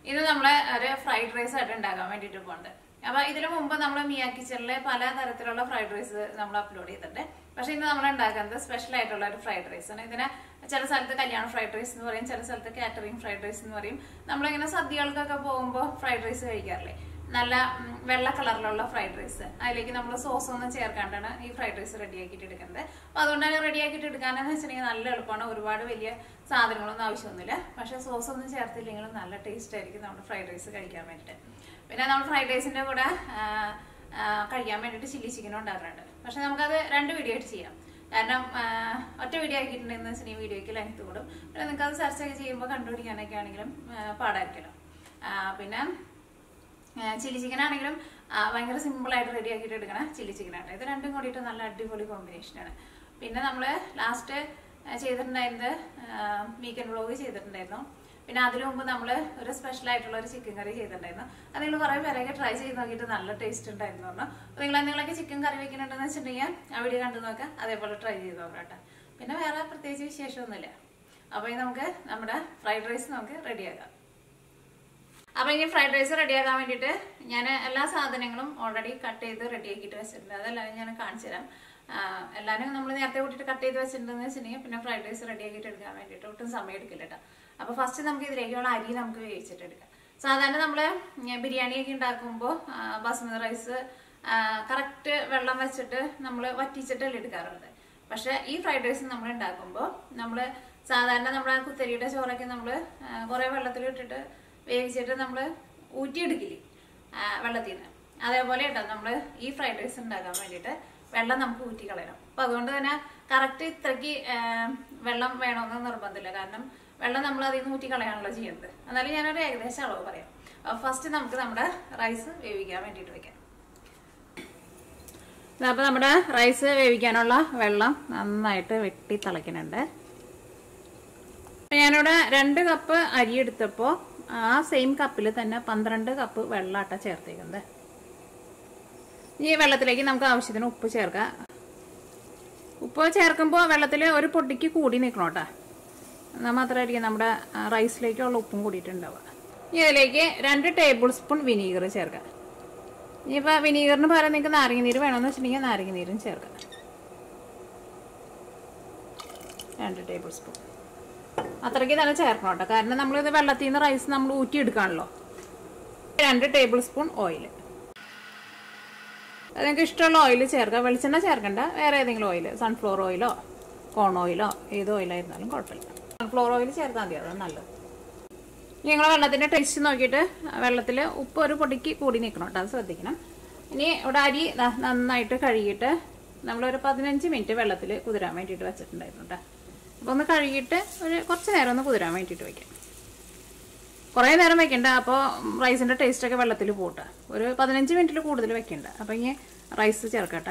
ഇത് നമ്മള് ഒരു ഫ്രൈഡ് റൈസ് ആയിട്ട് ഉണ്ടാക്കാൻ വേണ്ടിട്ട് പോകുന്നുണ്ട് അപ്പൊ ഇതിനു മുമ്പ് നമ്മൾ മിയാ കിച്ചണിലെ പല തരത്തിലുള്ള ഫ്രൈഡ് റൈസ് നമ്മൾ അപ്ലോഡ് ചെയ്തിട്ടുണ്ട് പക്ഷെ ഇന്ന് നമ്മൾ ഉണ്ടാക്കുന്നത് സ്പെഷ്യൽ ആയിട്ടുള്ള ഒരു ഫ്രൈഡ് റൈസ് ആണ് ഇതിനെ ചില സ്ഥലത്ത് കല്യാണ ഫ്രൈഡ് റൈസ് എന്ന് പറയും ചില സ്ഥലത്ത് കാറ്ററിംഗ് ഫ്രൈഡ് റൈസ് എന്ന് പറയും നമ്മളിങ്ങനെ സദ്യകൾക്കൊക്കെ പോകുമ്പോൾ ഫ്രൈഡ് റൈസ് കഴിക്കാറില്ലേ നല്ല ഉം, വെള്ള കളറിലുള്ള ഫ്രൈഡ് റൈസ് അതിലേക്ക് നമ്മൾ സോസ് ഒന്നും ചേർക്കാണ്ടാണ് ഈ ഫ്രൈഡ് റൈസ് റെഡിയാക്കിയിട്ട് എടുക്കുന്നത് അപ്പൊ അതുകൊണ്ട് തന്നെ റെഡിയാക്കിയിട്ട് എടുക്കാനെന്ന് വെച്ചിട്ടുണ്ടെങ്കിൽ നല്ല എളുപ്പമാണ് ഒരുപാട് വലിയ സാധനങ്ങളൊന്നും ആവശ്യമൊന്നുമില്ല പക്ഷെ സോസ് ഒന്നും ചേർത്തില്ലെങ്കിലും നല്ല ടേസ്റ്റ് ആയിരിക്കും നമ്മുടെ ഫ്രൈഡ് റൈസ് കഴിക്കാൻ വേണ്ടിയിട്ട് പിന്നെ നമ്മൾ ഫ്രൈഡ് റൈസിന്റെ കൂടെ ആ, ആ, കഴിക്കാൻ വേണ്ടിയിട്ട് ചില്ലി ചിക്കനും ഉണ്ടാക്കാറുണ്ട് പക്ഷെ നമുക്കത് രണ്ട് വീഡിയോ ആയിട്ട് ചെയ്യാം കാരണം ആ, ഒറ്റ വീഡിയോ ആക്കിയിട്ടുണ്ടെന്ന് വെച്ചിട്ടുണ്ടെങ്കിൽ വീഡിയോയ്ക്ക് ലെങ്ത് കൂടും പിന്നെ നിങ്ങൾക്ക് അത് സെർച്ച് ഒക്കെ ചെയ്യുമ്പോൾ കണ്ടുപിടിക്കാനൊക്കെ ആണെങ്കിലും ആ, പാടായിരിക്കുമല്ലോ ആ, പിന്നെ ചില്ലി ചിക്കൻ ആണെങ്കിലും ആ, ഭയങ്കര സിമ്പിൾ ആയിട്ട് റെഡി ആക്കിയിട്ട് എടുക്കണ ചില്ലി ചിക്കൻ ആണ് ഇത് രണ്ടും കൂടിയിട്ട് നല്ല അടിപൊളി കോമ്പിനേഷനാണ് പിന്നെ നമ്മൾ ലാസ്റ്റ് ചെയ്തിട്ടുണ്ടായിരുന്നത് വീക്കെൻഡ് വ്ളോഗ് ചെയ്തിട്ടുണ്ടായിരുന്നു പിന്നെ അതിനു മുമ്പ് നമ്മൾ ഒരു സ്പെഷ്യൽ ആയിട്ടുള്ള ഒരു ചിക്കൻ കറി ചെയ്തിട്ടുണ്ടായിരുന്നു അത് നിങ്ങൾ കുറേ പേരൊക്കെ ട്രൈ ചെയ്ത് നോക്കിയിട്ട് നല്ല ടേസ്റ്റ് ഉണ്ടായിരുന്നു പറഞ്ഞു അപ്പോൾ നിങ്ങൾ എന്തെങ്കിലുമൊക്കെ ചിക്കൻ കറി വെക്കുന്നുണ്ടെന്ന് വെച്ചിട്ടുണ്ടെങ്കിൽ ആ വീഡിയോ കണ്ടു നോക്കാം അതേപോലെ ട്രൈ ചെയ്ത് നോക്കാം കേട്ടോ പിന്നെ വേറെ പ്രത്യേകിച്ച് വിശേഷമൊന്നുമില്ല അപ്പോൾ ഇനി നമുക്ക് നമ്മുടെ ഫ്രൈഡ് റൈസ് നമുക്ക് റെഡിയാക്കാം അപ്പൊ ഇനി ഫ്രൈഡ് റൈസ് റെഡിയാക്കാൻ വേണ്ടിയിട്ട് ഞാൻ എല്ലാ സാധനങ്ങളും ഓൾറെഡി കട്ട് ചെയ്ത് റെഡി ആക്കിയിട്ട് വെച്ചിട്ടുണ്ട് അതെല്ലാം ഞാൻ കാണിച്ചു തരാം ആ, എല്ലാവരും നമ്മൾ നേരത്തെ കൂട്ടിയിട്ട് കട്ട് ചെയ്ത് വെച്ചിട്ടുണ്ടെന്ന് വെച്ചിട്ടുണ്ടെങ്കിൽ പിന്നെ ഫ്രൈഡ് റൈസ് റെഡി ആക്കിയിട്ട് എടുക്കാൻ വേണ്ടിയിട്ട് ഒട്ടും സമയം എടുക്കില്ല കേട്ടോ അപ്പൊ ഫസ്റ്റ് നമുക്ക് ഇതിലേക്കുള്ള അരി നമുക്ക് വേവിച്ചിട്ട് എടുക്കാം സാധാരണ നമ്മൾ ബിരിയാണിയൊക്കെ ഉണ്ടാക്കുമ്പോൾ ബസ്മതി റൈസ് കറക്റ്റ് വെള്ളം വെച്ചിട്ട് നമ്മൾ വറ്റിച്ചിട്ടല്ലേ എടുക്കാറുള്ളത് പക്ഷെ ഈ ഫ്രൈഡ് റൈസ് നമ്മൾ ഉണ്ടാക്കുമ്പോൾ നമ്മൾ സാധാരണ നമ്മുടെ കുത്തരിയുടെ ചോറൊക്കെ നമ്മൾ കുറേ വെള്ളത്തിൽ ഇട്ടിട്ട് വേവിച്ചിട്ട് നമ്മൾ ഊറ്റിയെടുക്കില്ലേ ആ, വെള്ളത്തിൽ നിന്ന് അതേപോലെ കേട്ടോ നമ്മൾ ഈ ഫ്രൈഡ് റൈസ് ഉണ്ടാക്കാൻ വേണ്ടിയിട്ട് വെള്ളം നമുക്ക് ഊറ്റി കളയണം അപ്പൊ അതുകൊണ്ട് തന്നെ കറക്റ്റ് ഇത്രയ്ക്ക് ആ, വെള്ളം വേണമെന്ന് നിർബന്ധമില്ല കാരണം വെള്ളം നമ്മൾ അതിൽ നിന്ന് ഊറ്റി കളയാണല്ലോ ചെയ്യുന്നത് എന്നാലും ഞാനൊരു ഏകദേശം അളവ് പറയാം ഫസ്റ്റ് നമുക്ക് നമ്മുടെ റൈസ് വേവിക്കാൻ വേണ്ടിയിട്ട് വെക്കാം അപ്പൊ നമ്മുടെ റൈസ് വേവിക്കാനുള്ള വെള്ളം നന്നായിട്ട് വെട്ടി തിളയ്ക്കുന്നുണ്ട് ഞാനിവിടെ രണ്ട് കപ്പ് അരി എടുത്തപ്പോൾ ആ സെയിം കപ്പിൽ തന്നെ പന്ത്രണ്ട് കപ്പ് വെള്ളാട്ട ചേർത്തേക്കുന്നത് ഈ വെള്ളത്തിലേക്ക് നമുക്ക് ആവശ്യത്തിന് ഉപ്പ് ചേർക്കാം ഉപ്പ് ചേർക്കുമ്പോൾ വെള്ളത്തിൽ ഒരു പൊടിക്ക് കൂടി നിൽക്കണം കേട്ടോ എന്നാൽ മാത്രമായിരിക്കും നമ്മുടെ ആ, റൈസിലേക്കുള്ള ഉപ്പും കൂടിയിട്ടുണ്ടാവുക ഇനി ഇതിലേക്ക് രണ്ട് ടേബിൾ സ്പൂൺ വിനീഗർ ചേർക്കാം ഇനിയിപ്പോൾ വിനീഗറിന് പകരം നിങ്ങൾക്ക് നാരങ്ങ നീര് വേണമെന്ന് വെച്ചിട്ടുണ്ടെങ്കിൽ നാരങ്ങ നീരും ചേർക്കാം രണ്ട് ടേബിൾ സ്പൂൺ അത്രയ്ക്ക് തന്നെ ചേർക്കണം കേട്ടോ കാരണം നമ്മളിത് വെള്ളത്തിൽ നിന്ന് റൈസ് നമ്മൾ ഊറ്റിയെടുക്കാണല്ലോ രണ്ട് ടേബിൾ സ്പൂൺ ഓയിൽ അത് നിങ്ങൾക്ക് ഇഷ്ടമുള്ള ഓയിൽ ചേർക്കാം വെളിച്ചെണ്ണ ചേർക്കണ്ട വേറെ ഏതെങ്കിലും ഓയിൽ സൺഫ്ലവർ ഓയിലോ കോൺ ഓയിലോ ഏത് ഓയിലായിരുന്നാലും കുഴപ്പമില്ല സൺഫ്ലവർ ഓയിൽ ചേർത്താൽ മതി അതാണ് നല്ലത് നിങ്ങൾ വെള്ളത്തിന്റെ ടേസ്റ്റ് നോക്കിയിട്ട് വെള്ളത്തിൽ ഉപ്പ് ഒരു പൊടിക്ക് കൂടി നിൽക്കണം കേട്ടോ അത് ശ്രദ്ധിക്കണം ഇനി ഇവിടെ അരി ദാ നന്നായിട്ട് കഴുകിയിട്ട് നമ്മളൊരു പതിനഞ്ച് മിനിറ്റ് വെള്ളത്തിൽ കുതിരാൻ വേണ്ടിയിട്ട് വെച്ചിട്ടുണ്ടായിരുന്നു കേട്ടോ അപ്പോൾ ഒന്ന് കഴുകിയിട്ട് ഒരു കുറച്ച് നേരം ഒന്ന് കുതിരാൻ വേണ്ടിയിട്ട് വെക്കാം കുറേ നേരം വെക്കണ്ട അപ്പോൾ റൈസിന്റെ ടേസ്റ്റ് ഒക്കെ വെള്ളത്തിൽ പോട്ടെ ഒരു പതിനഞ്ച് മിനിറ്റിൽ കൂടുതൽ വെക്കണ്ട അപ്പോൾ ഇനി റൈസ് ചേർക്കട്ടെ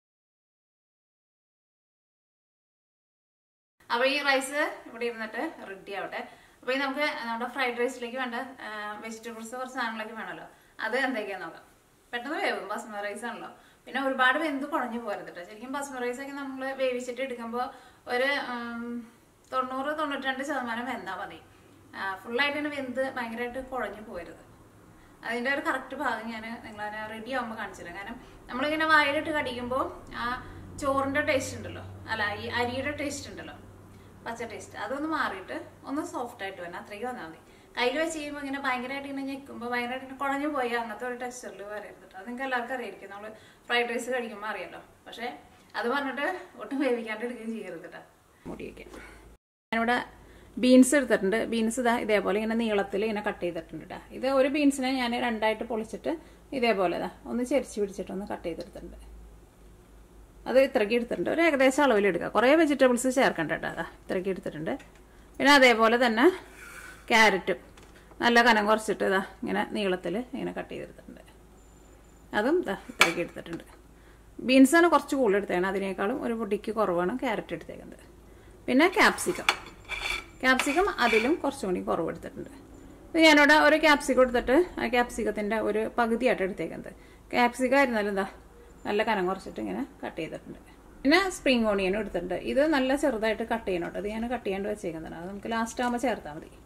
അപ്പോൾ ഈ റൈസ് ഇവിടെ ഇരുന്നിട്ട് റെഡി ആവട്ടെ അപ്പോൾ ഈ നമുക്ക് നമ്മുടെ ഫ്രൈഡ് റൈസിലേക്ക് വേണ്ട വെജിറ്റബിൾസ് കുറച്ച് സാധനങ്ങളൊക്കെ വേണമല്ലോ അത് എന്തൊക്കെയാന്ന് നോക്കാം പെട്ടെന്ന് വേവും ബസ്മതി റൈസ് ആണല്ലോ പിന്നെ ഒരുപാട് വെന്ത് കുഴഞ്ഞു പോരുത് കേട്ടോ ശരിക്കും ബസ്മതി റൈസ് ഒക്കെ നമ്മൾ വേവിച്ചിട്ട് എടുക്കുമ്പോൾ ഒരു ഉം, തൊണ്ണൂറ് തൊണ്ണൂറ്റി രണ്ട് ശതമാനം വെന്താൽ മതി ഫുള്ളായിട്ട് തന്നെ വെന്ത് ഭയങ്കരമായിട്ട് കുഴഞ്ഞു പോരുത് അതിന്റെ ഒരു കറക്റ്റ് ഭാഗം ഞാൻ നിങ്ങളതിനെ റെഡി ആകുമ്പോൾ കാണിച്ചു തരാം കാരണം നമ്മളിങ്ങനെ വായിലിട്ട് കടിക്കുമ്പോൾ ആ ചോറിന്റെ ടേസ്റ്റ് ഉണ്ടല്ലോ അല്ല ഈ അരിയുടെ ടേസ്റ്റ് ഉണ്ടല്ലോ പച്ച ടേസ്റ്റ് അതൊന്ന് മാറിയിട്ട് ഒന്ന് സോഫ്റ്റ് ആയിട്ട് വരണം അത്രയ്ക്ക് വന്നാൽ മതി കയ്യിൽ വെച്ച് കഴിയുമ്പോൾ ഇങ്ങനെ ഭയങ്കരമായിട്ട് ഇങ്ങനെ ഞെക്കുമ്പോൾ ഭയങ്കരമായിട്ട് ഇങ്ങനെ കുഴഞ്ഞു പോയി അങ്ങനത്തെ ഒരു ടെക്സ്ചറിൽ വരരുത് കേട്ടോ അത് നിങ്ങൾക്ക് എല്ലാവർക്കും അറിയായിരിക്കും നമ്മൾ ഫ്രൈഡ് റൈസ് കഴിക്കുമ്പോൾ അറിയാലോ പക്ഷേ അത് പറഞ്ഞിട്ട് ഒട്ടും വേവിക്കാണ്ട് എടുക്കുകയും ചെയ്യരുത് കേട്ടോ മുടി വയ്ക്കാം ഞാനിവിടെ ബീൻസ് എടുത്തിട്ടുണ്ട് ബീൻസ് ഇതാ ഇതേപോലെ ഇങ്ങനെ നീളത്തിൽ ഇങ്ങനെ കട്ട് ചെയ്തിട്ടുണ്ട് കേട്ടോ ഇത് ഒരു ബീൻസിനെ ഞാൻ രണ്ടായിട്ട് പൊളിച്ചിട്ട് ഇതേപോലെ ഇതാ ഒന്ന് ചെരിച്ച് പിടിച്ചിട്ട് ഒന്ന് കട്ട് ചെയ്തെടുത്തിട്ടുണ്ട് അത് ഇത്രയ്ക്ക് എടുത്തിട്ടുണ്ട് ഒരു ഏകദേശം അളവിൽ എടുക്കുക കുറേ വെജിറ്റബിൾസ് ചേർക്കണ്ട കേട്ടോ അതാ ഇത്രയ്ക്ക് എടുത്തിട്ടുണ്ട് പിന്നെ അതേപോലെ തന്നെ ക്യാരറ്റും നല്ല കനം കുറച്ചിട്ട് ഇതാ ഇങ്ങനെ നീളത്തിൽ ഇങ്ങനെ കട്ട് ചെയ്തെടുത്തിട്ടുണ്ട് അതും ഇതാ ഇത്രയ്ക്ക് എടുത്തിട്ടുണ്ട് ബീൻസാണ് കുറച്ച് കൂടുതൽ എടുത്തേക്കണം അതിനേക്കാളും ഒരു പൊടിക്ക് കുറവാണ് ക്യാരറ്റ് എടുത്തേക്കുന്നത് പിന്നെ ക്യാപ്സിക്കം ക്യാപ്സിക്കം അതിലും കുറച്ചും കൂടി കുറവ് എടുത്തിട്ടുണ്ട് ഇത് ഞാനിവിടെ ഒരു ക്യാപ്സിക്കം എടുത്തിട്ട് ആ ക്യാപ്സിക്കത്തിൻ്റെ ഒരു പകുതിയായിട്ട് എടുത്തേക്കുന്നത് ക്യാപ്സിക്കം ആയിരുന്നാലും എന്താ നല്ല കനം കുറച്ചിട്ട് ഇങ്ങനെ കട്ട് ചെയ്തിട്ടുണ്ട് പിന്നെ സ്പ്രിംഗ് ഓണിയനും എടുത്തിട്ടുണ്ട് ഇത് നല്ല ചെറുതായിട്ട് കട്ട് ചെയ്യണം കേട്ടോ ഇത് ഞാൻ കട്ട് ചെയ്യാണ്ട് വെച്ചേക്കുന്നതാണ് അത് നമുക്ക് ലാസ്റ്റ് ആകുമ്പോൾ ചേർത്താൽ മതി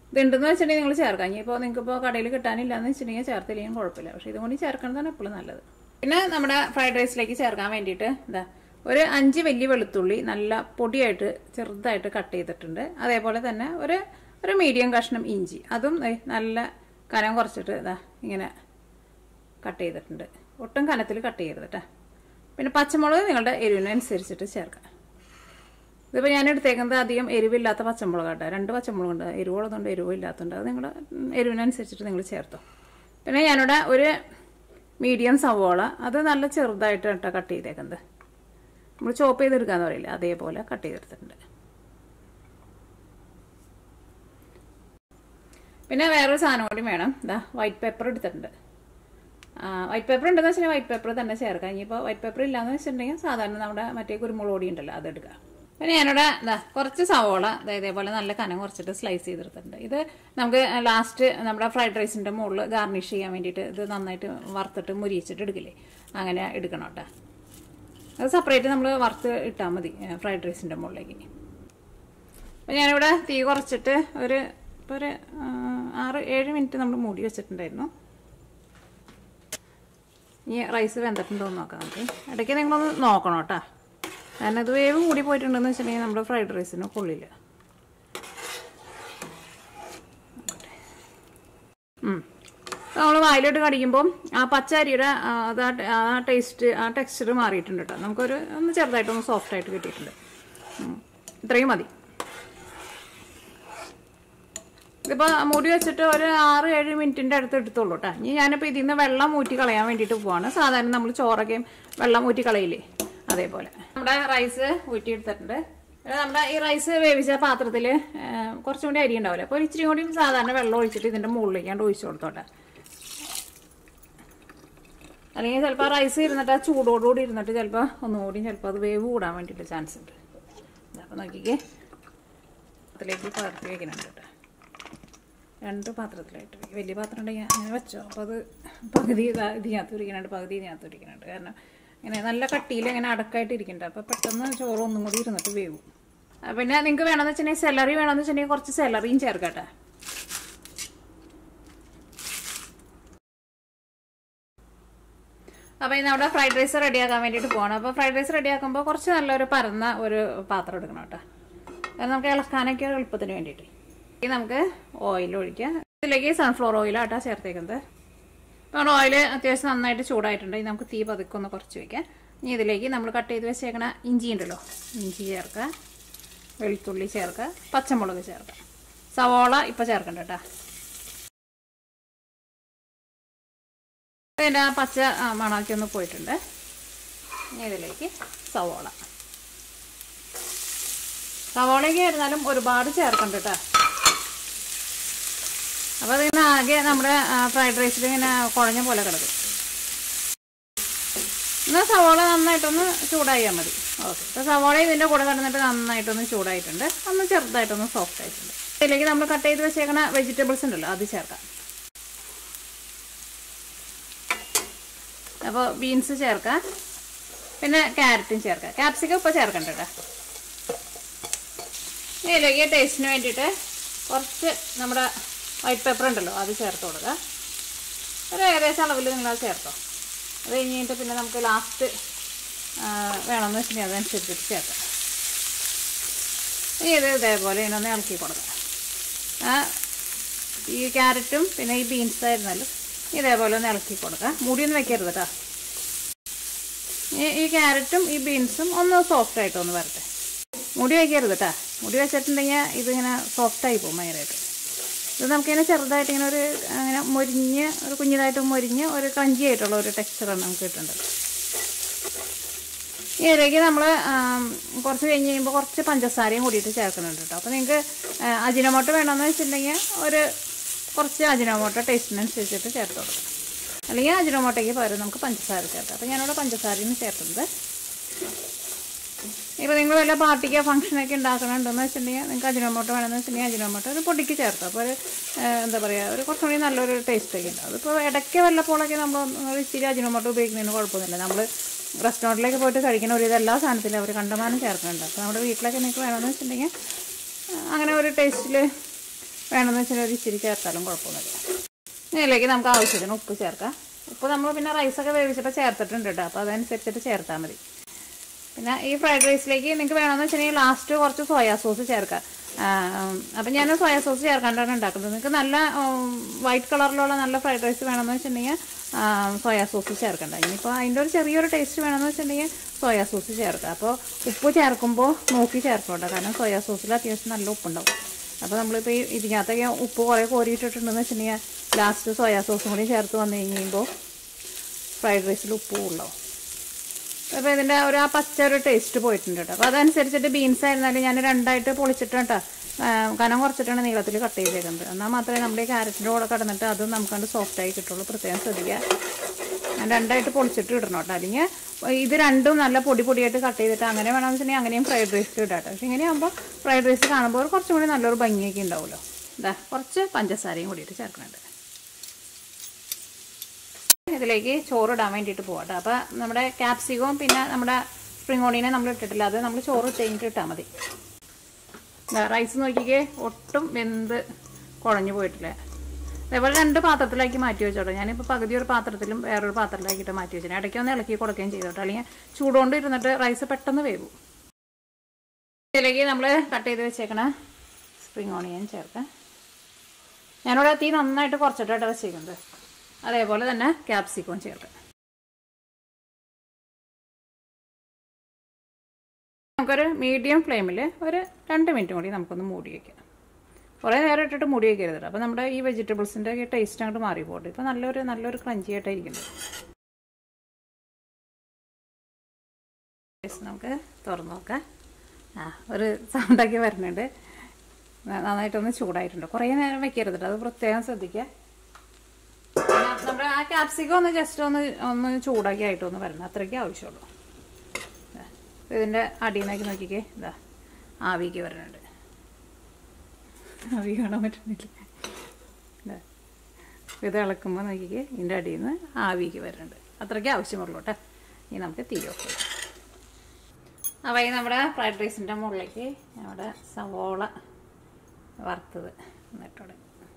ഇതുണ്ടെന്ന് വെച്ചിട്ടുണ്ടെങ്കിൽ നിങ്ങൾ ചേർക്കാം ഇനിയിപ്പോൾ നിങ്ങൾക്ക് ഇപ്പോൾ കടയിൽ കിട്ടാനില്ല എന്ന് വെച്ചിട്ടുണ്ടെങ്കിൽ ചേർത്തില്ലെങ്കിൽ കുഴപ്പമില്ല പക്ഷേ ഇതും കൂടി ചേർക്കുന്നതാണ് എപ്പോഴും നല്ലത് പിന്നെ നമ്മുടെ ഫ്രൈഡ് റൈസിലേക്ക് ചേർക്കാൻ വേണ്ടിയിട്ട് എന്താ ഒരു അഞ്ച് വലിയ വെളുത്തുള്ളി നല്ല പൊടിയായിട്ട് ചെറുതായിട്ട് കട്ട് ചെയ്തിട്ടുണ്ട് അതേപോലെ തന്നെ ഒരു ഒരു മീഡിയം കഷ്ണം ഇഞ്ചി അതും ദേ നല്ല കനം കുറച്ചിട്ട് ഇതാ ഇങ്ങനെ കട്ട് ചെയ്തിട്ടുണ്ട് ഒട്ടും കനത്തിൽ കട്ട് ചെയ്യരുത് കേട്ടോ പിന്നെ പച്ചമുളക് നിങ്ങളുടെ എരിവിനനുസരിച്ചിട്ട് ചേർക്കാം ഇതിപ്പോൾ ഞാൻ എടുത്തേക്കുന്നത് അധികം എരിവില്ലാത്ത പച്ചമുളക് കേട്ടോ രണ്ട് പച്ചമുളകുണ്ട് എരിവുള്ളതുണ്ട് എരിവില്ലാത്തതുണ്ട് അത് നിങ്ങളുടെ എരിവിനനുസരിച്ചിട്ട് നിങ്ങൾ ചേർത്തോ പിന്നെ ഞാനിവിടെ ഒരു മീഡിയം സവോള അത് നല്ല ചെറുതായിട്ട് കേട്ടോ കട്ട് ചെയ്തേക്കുന്നത് നമ്മൾ ചോപ്പ് ചെയ്തെടുക്കാന്ന് പറയില്ല അതേപോലെ കട്ട് ചെയ്തെടുത്തിട്ടുണ്ട് പിന്നെ വേറൊരു സാധനം കൂടി വേണം ഇതാ വൈറ്റ് പേപ്പർ എടുത്തിട്ടുണ്ട് വൈറ്റ് പേപ്പർ ഉണ്ടെന്ന് വെച്ചാൽ വൈറ്റ് പേപ്പർ തന്നെ ചേർക്കാം ഇനിയിപ്പോൾ വൈറ്റ് പേപ്പർ ഇല്ലാന്ന് വെച്ചിട്ടുണ്ടെങ്കിൽ സാധാരണ നമ്മുടെ മറ്റേ കുരുമുളക് പൊടി ഉണ്ടല്ലോ അതെടുക്കുക പിന്നെ ഞാനിവിടെ ഇതാ കുറച്ച് സവോള ദാ ഇതേപോലെ നല്ല കനം കുറച്ചിട്ട് സ്ലൈസ് ചെയ്തെടുത്തിട്ടുണ്ട് ഇത് നമുക്ക് ലാസ്റ്റ് നമ്മുടെ ഫ്രൈഡ് റൈസിന്റെ മുകളിൽ ഗാർണിഷ് ചെയ്യാൻ വേണ്ടിയിട്ട് ഇത് നന്നായിട്ട് വറുത്തിട്ട് മുരിയിച്ചിട്ട് എടുക്കില്ലേ അങ്ങനെ എടുക്കണം കേട്ടോ അത് സെപ്പറേറ്റ് നമ്മൾ വറുത്ത് ഇട്ടാൽ മതി ഫ്രൈഡ് റൈസിന്റെ മുകളിലേക്ക് അപ്പം ഞാനിവിടെ തീ കുറച്ചിട്ട് ഒരു ഇപ്പോൾ ഒരു ആ, ആറ് ഏഴ് മിനിറ്റ് നമ്മൾ മൂടി വെച്ചിട്ടുണ്ടായിരുന്നു ഇനി റൈസ് വെന്തിട്ടുണ്ടോ എന്ന് നോക്കാം നമുക്ക് ഇടയ്ക്ക് നിങ്ങളൊന്ന് നോക്കണം കേട്ടോ കാരണം ഇത് വേവ് കൂടി പോയിട്ടുണ്ടെന്ന് വെച്ചിട്ടുണ്ടെങ്കിൽ നമ്മുടെ ഫ്രൈഡ് റൈസിന് കൊള്ളില്ല നമ്മൾ വായിലോട്ട് കടിക്കുമ്പോൾ ആ പച്ച അരിയുടെ ആ, അത് ആ- ആ ടേസ്റ്റ് ആ ടെക്സ്ചർ മാറിയിട്ടുണ്ട് കേട്ടോ നമുക്കൊരു ഒന്ന് ചെറുതായിട്ടൊന്ന് സോഫ്റ്റ് ആയിട്ട് കിട്ടിയിട്ടുണ്ട് ഉം. ഇത്രയും മതി ഇതിപ്പോൾ മൂടി വെച്ചിട്ട് ഒരു ആറ് ഏഴ് മിനിറ്റിൻ്റെ അടുത്ത് എടുത്തോളൂ കേട്ടോ ഇനി ഞാനിപ്പോൾ ഇതിൽ നിന്ന് വെള്ളം ഊറ്റി കളയാൻ വേണ്ടിയിട്ട് പോവാണ് സാധാരണ നമ്മൾ ചോറൊക്കെയും വെള്ളം ഊറ്റി കളയില്ലേ അതേപോലെ നമ്മുടെ റൈസ് ഊറ്റി എടുത്തിട്ടുണ്ട് പിന്നെ നമ്മുടെ ഈ റൈസ് വേവിച്ച പാത്രത്തിൽ കുറച്ചും കൂടി അരി ഉണ്ടാവില്ല അപ്പോൾ ഇച്ചിരി കൂടി സാധാരണ വെള്ളം ഒഴിച്ചിട്ട് ഇതിൻ്റെ മുകളിലേക്കാണ്ട് ഒഴിച്ചു കൊടുത്തോട്ടെ അല്ലെങ്കിൽ ചിലപ്പോൾ റൈസ് ഇരുന്നിട്ട് ആ ചൂടോടുകൂടി ഇരുന്നിട്ട് ചിലപ്പോൾ ഒന്നുകൂടി ചിലപ്പോൾ അത് വേവ് കൂടാൻ വേണ്ടിയിട്ട് ചാൻസ് ഉണ്ട് അപ്പോൾ നോക്കിക്കേ അതിലേക്ക് പകർത്തി വെക്കുന്നുണ്ട് കേട്ടോ രണ്ട് പാത്രത്തിലായിട്ട് വെക്കും. വലിയ പാത്രം ഉണ്ടെങ്കിൽ അങ്ങനെ വെച്ചോ അപ്പോൾ അത് പകുതി ഇതാ ഇതിനകത്ത് ഇരിക്കുന്നുണ്ട് പകുതി ഇതിനകത്ത് ഇരിക്കുന്നുണ്ട് കാരണം ഇങ്ങനെ നല്ല കട്ടിയിൽ ഇങ്ങനെ അടക്കായിട്ട് ഇരിക്കുന്നുണ്ട് അപ്പോൾ പെട്ടെന്ന് ചോറ് ഒന്നും കൂടി ഇരുന്നിട്ട് വേവും ആ, പിന്നെ നിങ്ങൾക്ക് വേണമെന്ന് വെച്ചിട്ടുണ്ടെങ്കിൽ സെലറി വേണമെന്ന് വെച്ചിട്ടുണ്ടെങ്കിൽ കുറച്ച് സെലറിയും ചേർക്കട്ടെ അപ്പോൾ ഇന്ന് അവിടെ ഫ്രൈഡ് റൈസ് റെഡിയാക്കാൻ വേണ്ടിയിട്ട് പോകണം അപ്പോൾ ഫ്രൈഡ് റൈസ് റെഡിയാക്കുമ്പോൾ കുറച്ച് നല്ലൊരു പരന്ന ഒരു പാത്രം എടുക്കണം കേട്ടോ അത് നമുക്ക് ഇളക്കാനൊക്കെ എളുപ്പത്തിന് വേണ്ടിയിട്ട് ഇനി നമുക്ക് ഓയിൽ ഒഴിക്കാം ഇതിലേക്ക് സൺഫ്ലവർ ഓയിലാട്ടാ ചേർത്തേക്കുന്നത് അപ്പോൾ ഓയിൽ അത്യാവശ്യം നന്നായിട്ട് ചൂടായിട്ടുണ്ട് ഇനി നമുക്ക് തീ പതുക്കെ ഒന്ന് കുറച്ച് വയ്ക്കാം ഇനി ഇതിലേക്ക് നമ്മൾ കട്ട് ചെയ്ത് വെച്ചേക്കണ ഇഞ്ചി ഉണ്ടല്ലോ ഇഞ്ചി ചേർക്കുക വെളുത്തുള്ളി ചേർക്കുക പച്ചമുളക് ചേർക്കുക സവോള ഇപ്പം ചേർക്കണ്ട കേട്ടോ ഇതിൻ്റെ ആ പച്ച ആ, മണമൊക്കെ ഒന്ന് പോയിട്ടുണ്ട് ഇനി ഇതിലേക്ക് സവോള സവോളയ്ക്ക് ആയിരുന്നാലും ഒരുപാട് ചേർക്കണ്ട കേട്ടോ അപ്പോൾ അതിങ്ങനെ ആകെ നമ്മുടെ ഫ്രൈഡ് റൈസിൽ ഇങ്ങനെ കുഴഞ്ഞ പോലെ കിടക്കും എന്നാൽ സവോള നന്നായിട്ടൊന്ന് ചൂടായാൽ മതി ഓക്കെ അപ്പോൾ സവോള ഇതിൻ്റെ കൂടെ കിടന്നിട്ട് നന്നായിട്ടൊന്ന് ചൂടായിട്ടുണ്ട് ഒന്ന് ചെറുതായിട്ടൊന്ന് സോഫ്റ്റ് ആയിട്ടുണ്ട് ഇതിലേക്ക് നമ്മൾ കട്ട് ചെയ്ത് വെച്ചേക്കണ വെജിറ്റബിൾസ് ഉണ്ടല്ലോ അത് ചേർക്കാം അപ്പോൾ ബീൻസ് ചേർക്കാം പിന്നെ ക്യാരറ്റും ചേർക്കാം ക്യാപ്സിക്കം ഇപ്പോൾ ചേർക്കണ്ട കേട്ടോ ഇതിലേക്ക് ടേസ്റ്റിന് വേണ്ടിയിട്ട് കുറച്ച് നമ്മുടെ വൈറ്റ് പേപ്പർ ഉണ്ടല്ലോ അത് ചേർത്ത് കൊടുക്കുക ഒരു ഏകദേശം അളവിൽ നിങ്ങൾ അത് ചേർത്തോ അത് കഴിഞ്ഞിട്ട് പിന്നെ നമുക്ക് ലാസ്റ്റ് വേണമെന്ന് വെച്ചിട്ടുണ്ടെങ്കിൽ അതനുസരിച്ചിട്ട് ചേർക്കാം ഇനി ഇത് ഇതേപോലെ ഇതിനൊന്ന് ഇളക്കി കൊടുക്കാം ആ ഈ ക്യാരറ്റും പിന്നെ ഈ ബീൻസ് ആയിരുന്നാലും ഇതേപോലെ ഒന്ന് ഇളക്കി കൊടുക്കാം മുടിയൊന്നും വെക്കരുത് കേട്ടോ ഈ- ഈ ക്യാരറ്റും ഈ ബീൻസും ഒന്ന് സോഫ്റ്റ് ആയിട്ട് ഒന്ന് വരട്ടെ മുടി വയ്ക്കരുത് കേട്ടോ മുടി വെച്ചിട്ടുണ്ടെങ്കിൽ ഇതിങ്ങനെ സോഫ്റ്റായി പോകും ഭയങ്കരമായിട്ട് ഇത് നമുക്കിങ്ങനെ ചെറുതായിട്ട് ഇങ്ങനെ ഒരു അങ്ങനെ മൊരിഞ്ഞ് ഒരു കുഞ്ഞിതായിട്ട് മൊരിഞ്ഞ് ഒരു ക്രഞ്ചി ആയിട്ടുള്ള ഒരു ടെക്സ്ചറാണ് നമുക്ക് കിട്ടേണ്ടത് ഇതിലേക്ക് നമ്മൾ കുറച്ച് കഴിഞ്ഞ് കഴിയുമ്പോൾ കുറച്ച് പഞ്ചസാരയും കൂടിയിട്ട് ചേർക്കുന്നുണ്ട് കേട്ടോ അപ്പോൾ നിങ്ങൾക്ക് അജിനോമോട്ടോ വേണമെന്ന് വെച്ചിട്ടുണ്ടെങ്കിൽ ഒരു കുറച്ച് അജിനോമോട്ടോ ടേസ്റ്റിനനുസരിച്ചിട്ട് ചേർത്ത് കൊടുക്കാം അല്ലെങ്കിൽ അജിനോമോട്ടോയ്ക്ക് പകരം നമുക്ക് പഞ്ചസാര ചേർക്കാം അപ്പോൾ ഞാനിവിടെ പഞ്ചസാരയും ചേർക്കുന്നത് ഇപ്പോൾ നിങ്ങൾ വല്ല പാർട്ടിക്കോ ഫംഗ്ഷനൊക്കെ ഉണ്ടാക്കണമെന്ന് വെച്ചിട്ടുണ്ടെങ്കിൽ നിങ്ങൾക്ക് അജിനോമോട്ടോ വേണമെന്ന് വെച്ചിട്ടുണ്ടെങ്കിൽ അജിനോമോട്ടോ ഒരു പൊടിക്ക് ചേർത്തോ അപ്പോൾ ഒരു ഏഹ്, എന്താ പറയുക ഒരു കുറച്ചുകൂടി നല്ലൊരു ടേസ്റ്റ് ഒക്കെ ഉണ്ടാവും അതിപ്പോൾ ഇടയ്ക്ക് വല്ലപ്പോഴൊക്കെ നമ്മൾ ഒരു ഇച്ചിരി അജിനോമോട്ടോ ഉപയോഗിക്കുന്നതിന് കുഴപ്പമൊന്നുമില്ല നമ്മൾ റെസ്റ്റോറൻറ്റിലേക്ക് പോയിട്ട് കഴിക്കുന്ന ഒരു ഇതെല്ലാ സാധനത്തിലും അവർ കണ്ടമാനം ചേർക്കുന്നുണ്ട് അപ്പോൾ നമ്മുടെ വീട്ടിലൊക്കെ നിങ്ങൾക്ക് വേണമെന്ന് വെച്ചിട്ടുണ്ടെങ്കിൽ ഏഹ്, അങ്ങനെ ഒരു ടേസ്റ്റിൽ വേണമെന്ന് വെച്ചാൽ ഒരു ഇച്ചിരി ചേർത്താലും കുഴപ്പമൊന്നുമില്ല ഇതിലേക്ക് നമുക്ക് ആവശ്യത്തിന് ഉപ്പ് ചേർക്കാം ഉപ്പ് നമ്മൾ പിന്നെ റൈസൊക്കെ വേവിച്ചിട്ട് ചേർത്തിട്ടുണ്ട് കേട്ടോ അപ്പോൾ അതനുസരിച്ചിട്ട് ചേർത്താൽ മതി പിന്നെ ഈ ഫ്രൈഡ് റൈസിലേക്ക് നിങ്ങൾക്ക് വേണമെന്ന് വെച്ചിട്ടുണ്ടെങ്കിൽ ലാസ്റ്റ് കുറച്ച് സോയാ സോസ് ചേർക്കാം അപ്പം ഞാൻ സോയാ സോസ് ചേർക്കാണ്ടാണ് ഉണ്ടാക്കുന്നത് നിങ്ങൾക്ക് നല്ല വൈറ്റ് കളറിലുള്ള നല്ല ഫ്രൈഡ് റൈസ് വേണമെന്ന് വെച്ചിട്ടുണ്ടെങ്കിൽ സോയാ സോസ് ചേർക്കണ്ട ഇനിയിപ്പോൾ അതിൻ്റെ ഒരു ചെറിയൊരു ടേസ്റ്റ് വേണമെന്ന് വെച്ചിട്ടുണ്ടെങ്കിൽ സോയാ സോസ് ചേർക്കാം അപ്പോൾ ഉപ്പ് ചേർക്കുമ്പോൾ നോക്കി ചേർക്കണ്ട കാരണം സോയാ സോസിൽ അത്യാവശ്യം നല്ല ഉപ്പുണ്ടാവും അപ്പോൾ നമ്മളിപ്പോൾ ഈ ഇതിനകത്തൊക്കെ ഉപ്പ് കുറേ കോരിയിട്ടിട്ടുണ്ടെന്ന് വെച്ചിട്ടുണ്ടെങ്കിൽ ലാസ്റ്റ് സോയാ സോസും കൂടി ചേർത്ത് വന്നു കഴിയുമ്പോൾ ഫ്രൈഡ് റൈസിൽ ഉപ്പ് ഉണ്ടാവും അപ്പോൾ ഇതിൻ്റെ ഒരു ആ പച്ച ഒരു ടേസ്റ്റ് പോയിട്ടുണ്ട് കേട്ടോ അപ്പോൾ അതനുസരിച്ചിട്ട് ബീൻസ് ആയിരുന്നാലും ഞാൻ രണ്ടായിട്ട് പൊളിച്ചിട്ട് കേട്ടോ കനം കുറച്ചിട്ടാണ് നീളത്തിൽ കട്ട് ചെയ്തേക്കുന്നത് എന്നാൽ മാത്രമേ നമ്മുടെ ഈ ക്യാരറ്റിൻ്റെ കൂടെ കിടന്നിട്ട് അത് നമുക്കണ്ട് സോഫ്റ്റായി കിട്ടുള്ളൂ പ്രത്യേകം ശ്രദ്ധിക്കുക ഞാൻ രണ്ടായിട്ട് പൊളിച്ചിട്ട് ഇടണം കേട്ടോ അല്ലെങ്കിൽ ഇത് രണ്ടും നല്ല പൊടി പൊടിയായിട്ട് കട്ട് ചെയ്തിട്ട് അങ്ങനെ വേണമെന്ന് വെച്ചിട്ടുണ്ടെങ്കിൽ അങ്ങനെയും ഫ്രൈഡ് റൈസിൽ ഇടാം കേട്ടോ പക്ഷെ ഇങ്ങനെയാകുമ്പോൾ ഫ്രൈഡ് റൈസ് കാണുമ്പോൾ കുറച്ചും കൂടി നല്ലൊരു ഭംഗിയൊക്കെ ഉണ്ടാവുമല്ലോ ഇതാ കുറച്ച് പഞ്ചസാരയും കൂടിയിട്ട് ചേർക്കുന്നുണ്ട് ഇതിലേക്ക് ചോറിടാൻ വേണ്ടിയിട്ട് പോകട്ടെ അപ്പോൾ നമ്മുടെ ക്യാപ്സിക്കവും പിന്നെ നമ്മുടെ സ്പ്രിംഗ് ഓണിയനെ നമ്മൾ ഇട്ടിട്ടില്ല അത് നമ്മൾ ചോറ് ഇട്ട് കഴിഞ്ഞിട്ട് ഇട്ടാൽ മതി റൈസ് നോക്കിക്കേ ഒട്ടും വെന്ത് കുഴഞ്ഞു പോയിട്ടില്ല അതേപോലെ രണ്ട് പാത്രത്തിലാക്കി മാറ്റി വെച്ചോട്ടോ ഞാനിപ്പോൾ പകുതി ഒരു പാത്രത്തിലും വേറൊരു പാത്രത്തിലാക്കിയിട്ട് മാറ്റി വെച്ചു ഇടയ്ക്ക് ഒന്ന് ഇളക്കി കൊടുക്കുകയും ചെയ്തോട്ടോ അല്ലെങ്കിൽ ചൂടുകൊണ്ട് ഇരുന്നിട്ട് റൈസ് പെട്ടെന്ന് വേവും ഇതിലേക്ക് നമ്മൾ കട്ട് ചെയ്ത് വെച്ചേക്കണ സ്പ്രിംഗ് ഓണിയൻ ചേർക്കാം ഞാനിവിടെ തീ നന്നായിട്ട് കുറച്ചിട്ടാണ് വെച്ചേക്കുന്നത് അതേപോലെ തന്നെ ക്യാപ്സിക്കവും ചേർക്കാം നമുക്കൊരു മീഡിയം ഫ്ലെയിമിൽ ഒരു രണ്ട് മിനിറ്റ് കൂടി നമുക്കൊന്ന് മൂടി വയ്ക്കാം കുറേ നേരം ഇട്ടിട്ട് മൂടി വയ്ക്കരുത് അപ്പോൾ നമ്മുടെ ഈ വെജിറ്റബിൾസിൻ്റെ ഒക്കെ ടേസ്റ്റ് അങ്ങോട്ട് മാറിപ്പോട്ടെ ഇപ്പോൾ നല്ലൊരു നല്ലൊരു ക്രഞ്ചി ആയിട്ടായിരിക്കുന്നത് നമുക്ക് തുറന്നു നോക്കാം ആ ഒരു സൗണ്ടൊക്കെ വരുന്നുണ്ട് നന്നായിട്ടൊന്ന് ചൂടായിട്ടുണ്ട് കുറേ നേരം വെക്കരുത് അത് പ്രത്യേകം ശ്രദ്ധിക്കുക നമ്മുടെ ആ ക്യാപ്സിക്കം ഒന്ന് ജസ്റ്റ് ഒന്ന് ഒന്ന് ചൂടാക്കി ആയിട്ടൊന്ന് വരണം അത്രയ്ക്ക് ആവശ്യമുള്ളൂ ഇതിൻ്റെ അടിയിൽ നിന്നൊക്കെ നോക്കിക്കേ ഇതാ ആവിക്ക് വരണുണ്ട് ആവി കാണാൻ പറ്റുന്നില്ല ഇത് ഇളക്കുമ്പോൾ നോക്കിക്കേ ഇതിൻ്റെ അടിയിൽ നിന്ന് ആവിക്ക് വരുന്നുണ്ട് അത്രയ്ക്ക് ആവശ്യമുള്ളൂ കേട്ടോ ഇനി നമുക്ക് തീ ഓഫ് ചെയ്യാം അപ്പോൾ ഈ നമ്മുടെ ഫ്രൈഡ് റൈസിൻ്റെ മുകളിലേക്ക് നമ്മുടെ സവോള വറുത്തത് എന്നിട്ടോടെ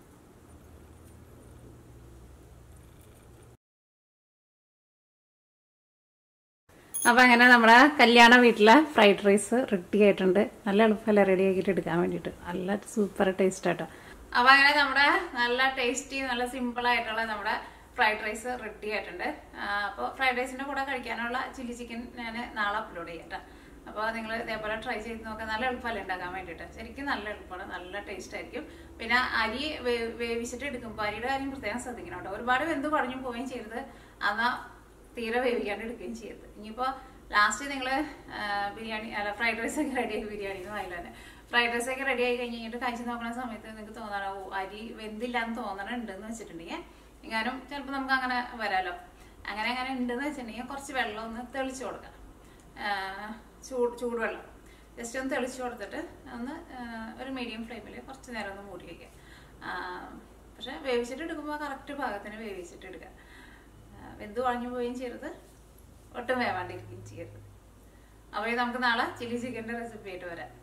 അപ്പോൾ അങ്ങനെ നമ്മുടെ കല്യാണ വീട്ടിലെ ഫ്രൈഡ് റൈസ് റെഡി ആയിട്ടുണ്ട് നല്ല എളുപ്പമല്ല റെഡി ആക്കിയിട്ട് എടുക്കാൻ വേണ്ടിയിട്ട് നല്ല സൂപ്പർ ടേസ്റ്റ് ആട്ടോ അപ്പോൾ അങ്ങനെ നമ്മുടെ നല്ല ടേസ്റ്റി നല്ല സിമ്പിൾ ആയിട്ടുള്ള നമ്മുടെ ഫ്രൈഡ് റൈസ് റെഡി ആയിട്ടുണ്ട് അപ്പോൾ ഫ്രൈഡ് റൈസിന്റെ കൂടെ കഴിക്കാനുള്ള ചില്ലി ചിക്കൻ ഞാൻ നാളെ അപ്ലോഡ് ചെയ്യാം കേട്ടോ അപ്പോൾ നിങ്ങൾ ഇതേപോലെ ട്രൈ ചെയ്ത് നോക്കാം നല്ല എളുപ്പമല്ല ഉണ്ടാക്കാൻ വേണ്ടിയിട്ട് ശരിക്കും നല്ല എളുപ്പമാണ് നല്ല ടേസ്റ്റ് ആയിരിക്കും പിന്നെ അരി വേ- വേവിച്ചിട്ട് എടുക്കുമ്പോൾ അരിയുടെ കാര്യം പ്രത്യേകം ശ്രദ്ധിക്കണം കേട്ടോ ഒരുപാട് വെന്ത് പടഞ്ഞു പോവുകയും ചെയ്യരുത് എന്നാൽ തീരെ വേവിക്കാണ്ട് എടുക്കുകയും ചെയ്യരുത് ഇനിയിപ്പോൾ ലാസ്റ്റ് നിങ്ങൾ ബിരിയാണി അല്ല ഫ്രൈഡ് റൈസ് ഒക്കെ റെഡി ആയി ബിരിയാണി എന്ന് പറയില്ല തന്നെ ഫ്രൈഡ് റൈസ് ഒക്കെ റെഡി ആയി കഴിഞ്ഞ് കഴിഞ്ഞിട്ട് കഴിച്ച് നോക്കുന്ന സമയത്ത് നിങ്ങൾക്ക് തോന്നണ ഓ അരി വെന്തില്ല എന്ന് തോന്നണുണ്ടെന്ന് വെച്ചിട്ടുണ്ടെങ്കിൽ എങ്ങാനും ചിലപ്പോൾ നമുക്ക് അങ്ങനെ വരാലോ അങ്ങനെ അങ്ങനെ ഉണ്ടെന്ന് വെച്ചിട്ടുണ്ടെങ്കിൽ കുറച്ച് വെള്ളം ഒന്ന് തെളിച്ച് കൊടുക്കാം ആ, ചൂട് ചൂടുവെള്ളം ജസ്റ്റ് ഒന്ന് തെളിച്ച് കൊടുത്തിട്ട് ഒന്ന് ആ, ഒരു മീഡിയം ഫ്ലെയിമിൽ കുറച്ച് നേരം ഒന്ന് മൂടി വയ്ക്കുക പക്ഷെ വേവിച്ചിട്ട് എടുക്കുമ്പോൾ കറക്റ്റ് പാകത്തിന് വേവിച്ചിട്ട് എടുക്കുക ആ, വെന്ത് കുഴഞ്ഞു പോവുകയും ചെയ്യരുത് ഒട്ടും വേവാണ്ടിരിക്കുകയും ചെയ്യരുത് അപ്പോൾ ഇത് നമുക്ക് നാളെ ചില്ലി ചിക്കൻ്റെ റെസിപ്പി ആയിട്ട് വരാം